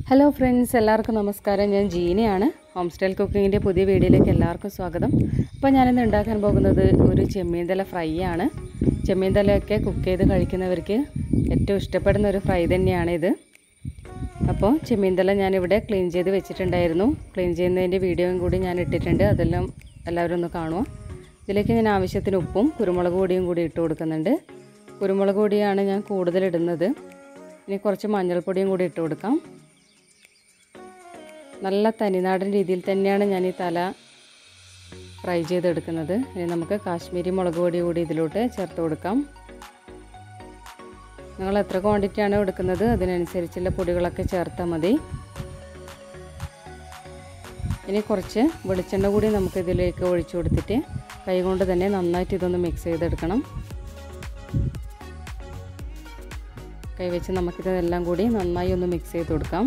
hello friends എല്ലാവർക്കും നമസ്കാരം ഞാൻ ജീനയാണ് ഹോം സ്റ്റൈൽ കുക്കിങ്ങിൻ്റെ പുതിയ വീഡിയോയിലേക്ക് എല്ലാവർക്കും സ്വാഗതം അപ്പോൾ ഞാനിന്ന് ഉണ്ടാക്കാൻ പോകുന്നത് ഒരു ചെമ്മീൻ തല ഫ്രൈ ആണ് ചെമ്മീൻ തലയൊക്കെ കുക്ക് ചെയ്ത് കഴിക്കുന്നവർക്ക് ഏറ്റവും ഇഷ്ടപ്പെടുന്ന ഒരു ഫ്രൈ തന്നെയാണ് ഇത് അപ്പോൾ ചെമ്മീൻ തല ഞാനിവിടെ ക്ലീൻ ചെയ്ത് വെച്ചിട്ടുണ്ടായിരുന്നു ക്ലീൻ ചെയ്യുന്നതിൻ്റെ വീഡിയോയും കൂടി ഞാൻ ഇട്ടിട്ടുണ്ട് അതെല്ലാം എല്ലാവരും ഒന്ന് കാണുക ഇതിലേക്ക് ഞാൻ ആവശ്യത്തിന് ഉപ്പും കുരുമുളക് പൊടിയും കൂടി ഇട്ട് കൊടുക്കുന്നുണ്ട് കുരുമുളക് പൊടിയാണ് ഞാൻ കൂടുതൽ ഇടുന്നത് ഇനി കുറച്ച് മഞ്ഞൾപ്പൊടിയും കൂടി ഇട്ട് കൊടുക്കാം നല്ല തനിനാടൻ രീതിയിൽ തന്നെയാണ് ഞാൻ ഈ തല ഫ്രൈ ചെയ്തെടുക്കുന്നത് ഇനി നമുക്ക് കാശ്മീരി മുളക് പൊടി കൂടി ഇതിലോട്ട് ചേർത്ത് കൊടുക്കാം നിങ്ങൾ എത്ര ക്വാണ്ടിറ്റിയാണോ എടുക്കുന്നത് അതിനനുസരിച്ചുള്ള പൊടികളൊക്കെ ചേർത്താൽ മതി ഇനി കുറച്ച് വെളിച്ചെണ്ണ കൂടി നമുക്ക് ഇതിലേക്ക് ഒഴിച്ചു കൊടുത്തിട്ട് കൈകൊണ്ട് തന്നെ നന്നായിട്ട് ഇതൊന്ന് മിക്സ് ചെയ്തെടുക്കണം കൈവച്ച് നമുക്കിതെല്ലാം കൂടി നന്നായി ഒന്ന് മിക്സ് ചെയ്ത് കൊടുക്കാം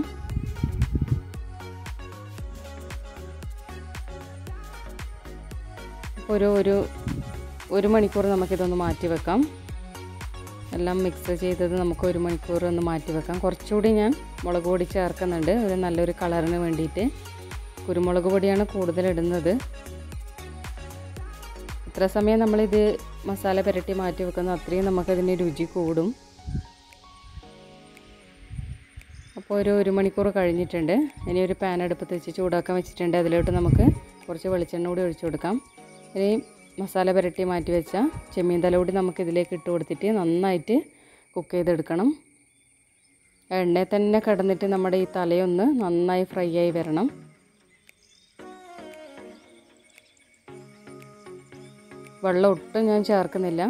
ഒരു ഒരു ഒരു മണിക്കൂർ നമുക്കിതൊന്ന് മാറ്റി വെക്കാം എല്ലാം മിക്സ് ചെയ്തത് നമുക്ക് ഒരു മണിക്കൂർ ഒന്ന് മാറ്റി വെക്കാം കുറച്ചുകൂടി ഞാൻ മുളക് പൊടി ചേർക്കുന്നുണ്ട് ഒരു നല്ലൊരു കളറിന് വേണ്ടിയിട്ട് കുരുമുളക് പൊടിയാണ് കൂടുതൽ ഇടുന്നത് ഇത്ര സമയം നമ്മളിത് മസാല പുരട്ടി മാറ്റി വെക്കുന്ന അത്രയും നമുക്കതിന് രുചി കൂടും അപ്പോൾ ഒരു ഒരു മണിക്കൂർ കഴിഞ്ഞിട്ടുണ്ട് ഇനി ഒരു പാൻ അടുപ്പത്ത് വെച്ച് ചൂടാക്കാൻ വെച്ചിട്ടുണ്ട് അതിലോട്ട് നമുക്ക് കുറച്ച് വെളിച്ചെണ്ണ കൂടി ഒഴിച്ചു കൊടുക്കാം ഇനി മസാല പുരട്ടി മാറ്റി വെച്ച ചെമ്മീൻ തല കൂടി നമുക്ക് ഇതിലേക്ക് ഇട്ട് കൊടുത്തിട്ട് നന്നായിട്ട് കുക്ക് ചെയ്തെടുക്കണം എണ്ണയിൽ തന്നെ കിടന്നിട്ട് നമ്മുടെ ഈ തലയൊന്ന് നന്നായി ഫ്രൈ ആയി വരണം വെള്ളം ഒട്ടും ഞാൻ ചേർക്കുന്നില്ല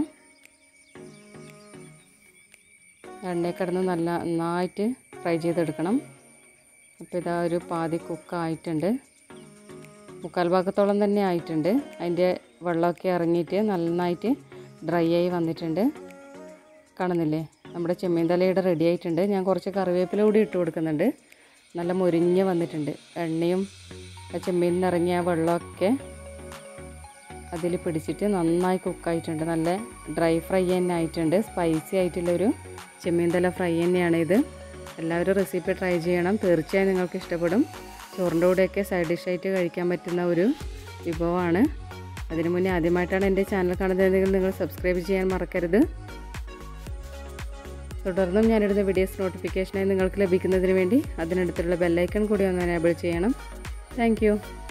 എണ്ണയിൽ കിടന്ന് നല്ല നന്നായിട്ട് ഫ്രൈ ചെയ്തെടുക്കണം അപ്പോൾ ഇതാ ഒരു പാതി കുക്കായിട്ടുണ്ട് മുക്കാൽ ഭാഗത്തോളം തന്നെ ആയിട്ടുണ്ട് അതിൻ്റെ വെള്ളമൊക്കെ ഇറങ്ങിയിട്ട് നന്നായിട്ട് ഡ്രൈ ആയി വന്നിട്ടുണ്ട് കാണുന്നില്ലേ നമ്മുടെ ചെമ്മീൻ തലയുടെ റെഡി ആയിട്ടുണ്ട് ഞാൻ കുറച്ച് കറിവേപ്പില കൂടി ഇട്ട് കൊടുക്കുന്നുണ്ട് നല്ല മുരിഞ്ഞ് വന്നിട്ടുണ്ട് എണ്ണയും ആ ചെമ്മീനിൽ നിന്ന് ഇറങ്ങിയ ആ വെള്ളമൊക്കെ അതിൽ പിടിച്ചിട്ട് നന്നായി കുക്കായിട്ടുണ്ട് നല്ല ഡ്രൈ ഫ്രൈ തന്നെ ആയിട്ടുണ്ട് സ്പൈസി ആയിട്ടുള്ളൊരു ചെമ്മീൻ തല ഫ്രൈ തന്നെയാണ് ഇത് എല്ലാവരും റെസിപ്പി ട്രൈ ചെയ്യണം തീർച്ചയായും നിങ്ങൾക്ക് ഇഷ്ടപ്പെടും ചോറിൻ്റെ കൂടെയൊക്കെ സൈഡ് ഡിഷായിട്ട് കഴിക്കാൻ പറ്റുന്ന ഒരു വിഭവമാണ് അതിനു മുന്നേ ആദ്യമായിട്ടാണ് എൻ്റെ ചാനൽ കാണുന്നതെങ്കിൽ നിങ്ങൾ സബ്സ്ക്രൈബ് ചെയ്യാൻ മറക്കരുത് തുടർന്നും ഞാനിടുന്ന വീഡിയോസ് നോട്ടിഫിക്കേഷനായി നിങ്ങൾക്ക് ലഭിക്കുന്നതിന് വേണ്ടി അതിനടുത്തുള്ള ബെല്ലൈക്കൺ കൂടി ഒന്ന് എനേബിൾ ചെയ്യണം താങ്ക്